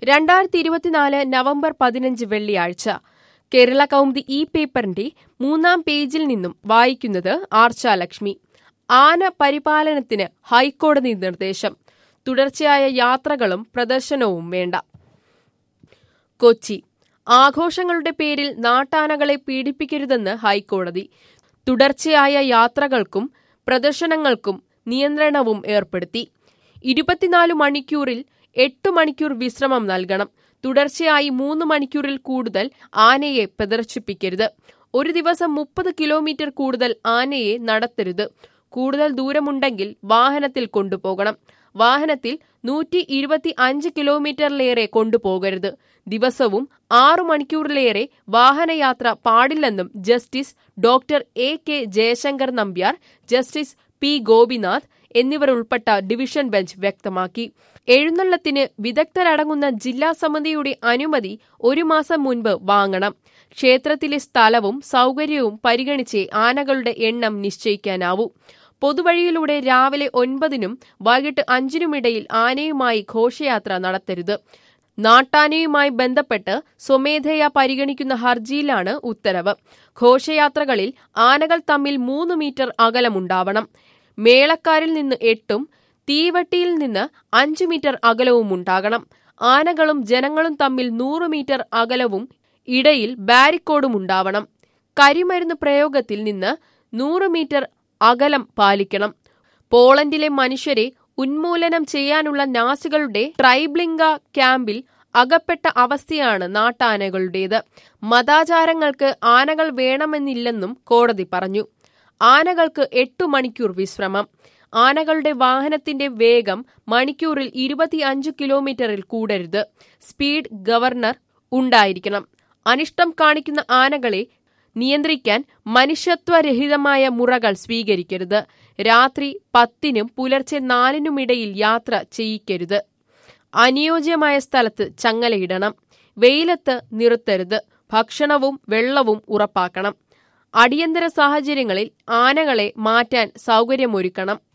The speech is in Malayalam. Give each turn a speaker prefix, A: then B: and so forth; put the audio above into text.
A: രണ്ടായിരത്തി ഇരുപത്തിനാല് നവംബർ പതിനഞ്ച് വെള്ളിയാഴ്ച കേരള കൗമുദി ഈ പേപ്പറിന്റെ മൂന്നാം പേജിൽ നിന്നും വായിക്കുന്നത് ആർച്ചാലക്ഷ്മി ആന പരിപാലനത്തിന് ഹൈക്കോടതി നിർദ്ദേശം തുടർച്ചയായ യാത്രകളും പ്രദർശനവും വേണ്ട കൊച്ചി ആഘോഷങ്ങളുടെ പേരിൽ നാട്ടാനകളെ പീഡിപ്പിക്കരുതെന്ന് ഹൈക്കോടതി തുടർച്ചയായ യാത്രകൾക്കും പ്രദർശനങ്ങൾക്കും നിയന്ത്രണവും ഏർപ്പെടുത്തി ഇരുപത്തിനാല് മണിക്കൂറിൽ എട്ട് മണിക്കൂർ വിശ്രമം നൽകണം തുടർച്ചയായി മൂന്ന് മണിക്കൂറിൽ കൂടുതൽ ആനയെ പ്രദർശിപ്പിക്കരുത് ഒരു ദിവസം മുപ്പത് കിലോമീറ്റർ കൂടുതൽ ആനയെ നടത്തരുത് കൂടുതൽ ദൂരമുണ്ടെങ്കിൽ വാഹനത്തിൽ കൊണ്ടുപോകണം വാഹനത്തിൽ നൂറ്റി ഇരുപത്തി അഞ്ച് കിലോമീറ്ററിലേറെ കൊണ്ടുപോകരുത് ദിവസവും ആറു മണിക്കൂറിലേറെ വാഹനയാത്ര പാടില്ലെന്നും justice doctor A K Jayasankar Nambiar justice P Gopinath എന്നിവർ ഉൾപ്പെട്ട ഡിവിഷൻ ബെഞ്ച് വ്യക്തമാക്കി എഴുന്നള്ളത്തിന് വിദഗ്ധരടങ്ങുന്ന ജില്ലാ സമിതിയുടെ അനുമതി ഒരു മാസം മുൻപ് വാങ്ങണം ക്ഷേത്രത്തിലെ സ്ഥലവും സൗകര്യവും പരിഗണിച്ച് ആനകളുടെ എണ്ണം നിശ്ചയിക്കാനാവൂ പൊതുവഴിയിലൂടെ രാവിലെ ഒൻപതിനും വൈകിട്ട് അഞ്ചിനുമിടയിൽ ആനയുമായി ഘോഷയാത്ര നടത്തരുത് നാട്ടാനയുമായി ബന്ധപ്പെട്ട് സ്വമേധയാ പരിഗണിക്കുന്ന ഹർജിയിലാണ് ഉത്തരവ് ഘോഷയാത്രകളിൽ ആനകൾ തമ്മിൽ മൂന്ന് മീറ്റർ അകലമുണ്ടാവണം മേളക്കാരിൽ നിന്ന് എട്ടും തീവട്ടിയിൽ നിന്ന് അഞ്ചു മീറ്റർ അകലവും ഉണ്ടാകണം ആനകളും ജനങ്ങളും തമ്മിൽ നൂറ് മീറ്റർ അകലവും ഇടയിൽ ബാരിക്കോഡും ഉണ്ടാവണം കരിമരുന്ന് പ്രയോഗത്തിൽ നിന്ന് നൂറ് മീറ്റർ അകലം പാലിക്കണം പോളണ്ടിലെ മനുഷ്യരെ ഉന്മൂലനം ചെയ്യാനുള്ള നാസികളുടെ ട്രൈബ്ലിംഗ ക്യാമ്പിൽ അകപ്പെട്ട അവസ്ഥയാണ് നാട്ടാനകളുടേത് മതാചാരങ്ങൾക്ക് ആനകൾ വേണമെന്നില്ലെന്നും കോടതി പറഞ്ഞു ആനകൾക്ക് എട്ടു മണിക്കൂർ വിശ്രമം ആനകളുടെ വാഹനത്തിന്റെ വേഗം മണിക്കൂറിൽ ഇരുപത്തിയഞ്ച് കിലോമീറ്ററിൽ കൂടരുത് സ്പീഡ് ഗവർണർ ഉണ്ടായിരിക്കണം അനിഷ്ടം കാണിക്കുന്ന ആനകളെ നിയന്ത്രിക്കാൻ മനുഷ്യത്വരഹിതമായ മുറകൾ സ്വീകരിക്കരുത് രാത്രി പത്തിനും പുലർച്ചെ നാലിനുമിടയിൽ യാത്ര ചെയ്യിക്കരുത് അനുയോജ്യമായ സ്ഥലത്ത് ചങ്ങലയിടണം വെയിലത്ത് നിർത്തരുത് ഭക്ഷണവും വെള്ളവും ഉറപ്പാക്കണം അടിയന്തര സാഹചര്യങ്ങളിൽ ആനകളെ മാറ്റാൻ സൗകര്യമൊരുക്കണം